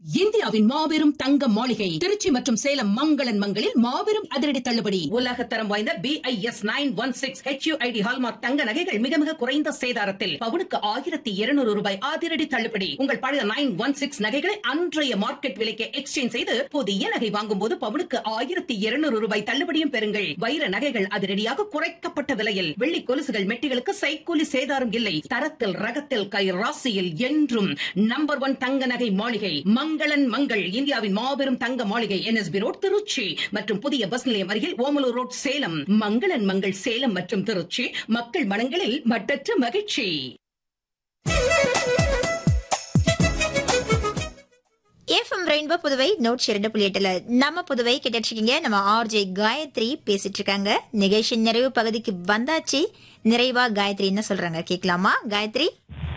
இந்தியாவின் மாபெரும் தங்க மாளிகை திருச்சி மற்றும் சேலம் மங்களன் மங்களில் மாபெரும் அதிரடி தள்ளுபடி உலகத்தரம் வாய்ந்த B I S nine one six HUID hallmark தங்க நகைகள் மிக மிக குறைந்த சேதாரத்தில் பவுனுக்கு ஆயிரத்தி இருநூறு ரூபாய் அதிரடி தள்ளுபடி உங்கள் பழைய நைன் ஒன் சிக்ஸ் நகைகளை அன்றைய மார்க்கெட் விலைக்கு எக்ஸ்சேஞ்ச் செய்து புதிய நகை வாங்கும் போது பவுனுக்கு ஆயிரத்தி இருநூறு ரூபாய் தள்ளுபடியும் பெறுங்கள் வைர நகைகள் அதிரடியாக குறைக்கப்பட்ட விலையில் வெள்ளி கொலுசுகள் மெட்டிகளுக்கு சைக்கூலி சேதாரம் இல்லை தரத்தில் ரகத்தில் கை ராசியில் என்றும் நம்பர் ஒன் தங்க நகை மாளிகை மங்களன் மங்கள் இந்தியாவின் மாபெரும் தங்க மாளிகை என்எஸ்பி ரோட் திருச்சி மற்றும் புதிய பஸ் நிலையம் அருகில் ஓமலூர் ரோட் சேலம் மங்களன் மங்கள் சேலம் மற்றும் திருச்சி மக்கள் மனங்களில் மட்டற்ற மகிழ்ச்சி எஃப்எம் ரெயின்போ புதுவை நோட்ஸ் இரண்டு புள்ளி எட்டுல நம்ம புதுவை கேட்டுட்டு இருக்கீங்க நம்ம ஆர்ஜே காயத்ரி பேசிட்டு இருக்காங்க நிகழ்ச்சி நிறைவு பகுதிக்கு வந்தாச்சு நிறைவா காயத்ரி என்ன சொல்றாங்க கேட்கலாமா காயத்ரி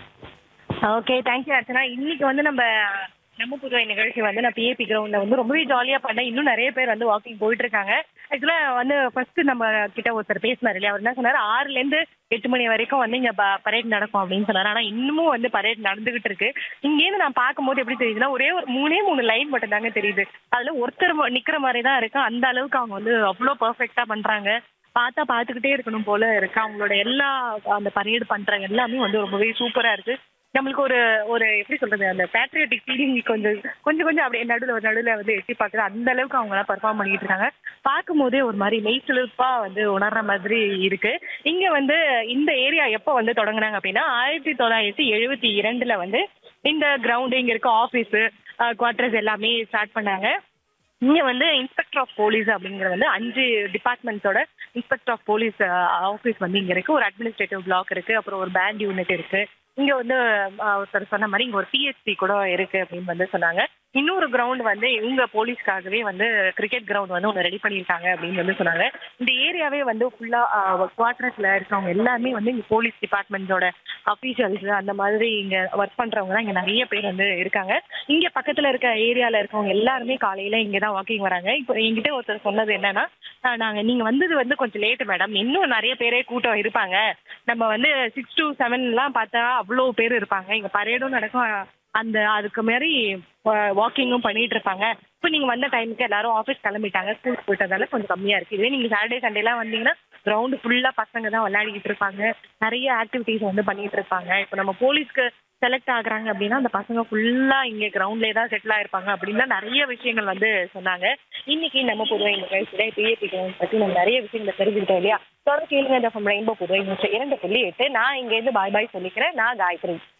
ஓகே தேங்க்யூ அர்ச்சனா இன்னைக்கு வந்து நம்ம நம்ம புதுவை நிகழ்ச்சி வந்து நான் பிஏபி கிரவுண்ட்ல வந்து ரொம்பவே ஜாலியா பண்ணேன் இன்னும் நிறைய பேர் வந்து வாக்கிங் போயிட்டு இருக்காங்க ஆக்சுவலா வந்து ஃபர்ஸ்ட் நம்ம கிட்ட ஒருத்தர் பேசினார் இல்லையா அவர் என்ன சொன்னாரு ஆறுல இருந்து எட்டு மணி வரைக்கும் வந்து இங்க பரேட் நடக்கும் அப்படின்னு சொன்னாரு ஆனா இன்னமும் வந்து பரேட் நடந்துகிட்டு இருக்கு இங்கேருந்து நான் பார்க்கும்போது எப்படி தெரியுதுன்னா ஒரே ஒரு மூணே மூணு லைன் மட்டும் தாங்க தெரியுது அதுல ஒருத்தர் ம- நிக்கிற மாதிரி தான் இருக்கு அந்த அளவுக்கு அவங்க வந்து அவ்வளோ பெர்ஃபெக்டா பண்றாங்க பார்த்தா பார்த்துக்கிட்டே இருக்கணும் போல இருக்கு அவங்களோட எல்லா அந்த பரேடு பண்ற எல்லாமே வந்து ரொம்பவே சூப்பரா இருக்கு நம்மளுக்கு ஒரு ஒரு எப்படி சொல்றது அந்த பேட்ரியாட்டிக் ஃபீலிங் கொஞ்சம் கொஞ்சம் கொஞ்சம் அப்படியே நடுவில் நடுவில் வந்து எட்டி பார்க்குறது அந்த அளவுக்கு அவங்க எல்லாம் பெர்ஃபார்ம் பண்ணிட்டு இருக்காங்க பார்க்கும் போதே ஒரு மாதிரி மெய்சிலிருப்பா வந்து உணர்ற மாதிரி இருக்கு இங்க வந்து இந்த ஏரியா எப்போ வந்து தொடங்குனாங்க அப்படின்னா ஆயிரத்தி தொள்ளாயிரத்தி எழுபத்தி இரண்டுல வந்து இந்த கிரவுண்டு இங்க இருக்க ஆஃபீஸ் குவார்டர்ஸ் எல்லாமே ஸ்டார்ட் பண்ணாங்க இங்க வந்து இன்ஸ்பெக்டர் ஆஃப் போலீஸ் அப்படிங்கிற வந்து அஞ்சு டிபார்ட்மெண்ட்ஸோட இன்ஸ்பெக்டர் ஆஃப் போலீஸ் ஆஃபீஸ் வந்து இங்க இருக்கு ஒரு அட்மினிஸ்ட்ரேட்டிவ் பிளாக் இருக்கு அப்புறம் ஒரு பேண்ட் யூனிட் இருக்கு இங்க வந்து அஹ், ஒருத்தர் சொன்ன மாதிரி இங்க ஒரு பிஎஸ்சி கூட இருக்கு அப்படின்னு வந்து சொன்னாங்க இன்னொரு கிரவுண்ட் வந்து இவங்க போலீஸ்க்காகவே வந்து கிரிக்கெட் கிரவுண்ட் வந்து ஒன்று ரெடி பண்ணியிருக்காங்க அப்படின்னு வந்து சொன்னாங்க இந்த ஏரியாவே வந்து ஃபுல்லா குவார்டர்ஸ்ல இருக்கவங்க எல்லாமே வந்து இங்க போலீஸ் டிபார்ட்மெண்ட்டோட அஃபீஷியல்ஸ் அந்த மாதிரி இங்க ஒர்க் பண்றவங்க தான் இங்க நிறைய பேர் வந்து இருக்காங்க இங்க பக்கத்துல இருக்க ஏரியால இருக்கவங்க எல்லாருமே காலையில இங்க தான் வாக்கிங் வராங்க இப்போ என்கிட்ட ஒருத்தர் சொன்னது என்னன்னா "ஆஹ், நாங்க நீங்க வந்தது வந்து கொஞ்சம் லேட் மேடம் இன்னும் நிறைய பேரே கூட்டம் இருப்பாங்க நம்ம வந்து சிக்ஸ் டு செவன்லாம் பார்த்தா அவ்வளோ பேர் இருப்பாங்க இங்க பரேடும் நடக்கும் அந்த அதுக்கு மாதிரி வாக்கிங்கும் பண்ணிட்டு இருப்பாங்க இப்போ நீங்க வந்த டைமுக்கு எல்லாரும் ஆஃபீஸ் கிளம்பிட்டாங்க ஸ்கூல் போயிட்டதால கொஞ்சம் கம்மியா இருக்கு இதே நீங்க சாட்டர்டே சண்டேலாம் வந்தீங்கன்னா கிரவுண்டு ஃபுல்லா பசங்க தான் விளையாடிக்கிட்டு இருப்பாங்க நிறைய ஆக்டிவிட்டிஸ் வந்து பண்ணிட்டு இருப்பாங்க இப்போ நம்ம போலீஸ்க்கு செலக்ட் ஆகுறாங்க அப்படின்னா அந்த பசங்க ஃபுல்லா இங்க கிரவுண்ட்லேயே தான் செட்டில் ஆயிருப்பாங்க அப்படின்னு தான் நிறைய விஷயங்கள் வந்து சொன்னாங்க இன்னைக்கு நம்ம புதுவை நிகழ்ச்சியில பிஏபி கிரவுண்ட் பத்தி நம்ம நிறைய விஷயங்களை தெரிஞ்சுக்கிட்டோம் இல்லையா தொடர்ந்து கேளுங்க இந்த ரெயின்போ புதுவை நிகழ்ச்சி இரண்டு புள்ளி எட்டு நான் இங்க இருந்து பாய் பாய் சொல்லிக்கிறேன் நான் காயத்ரி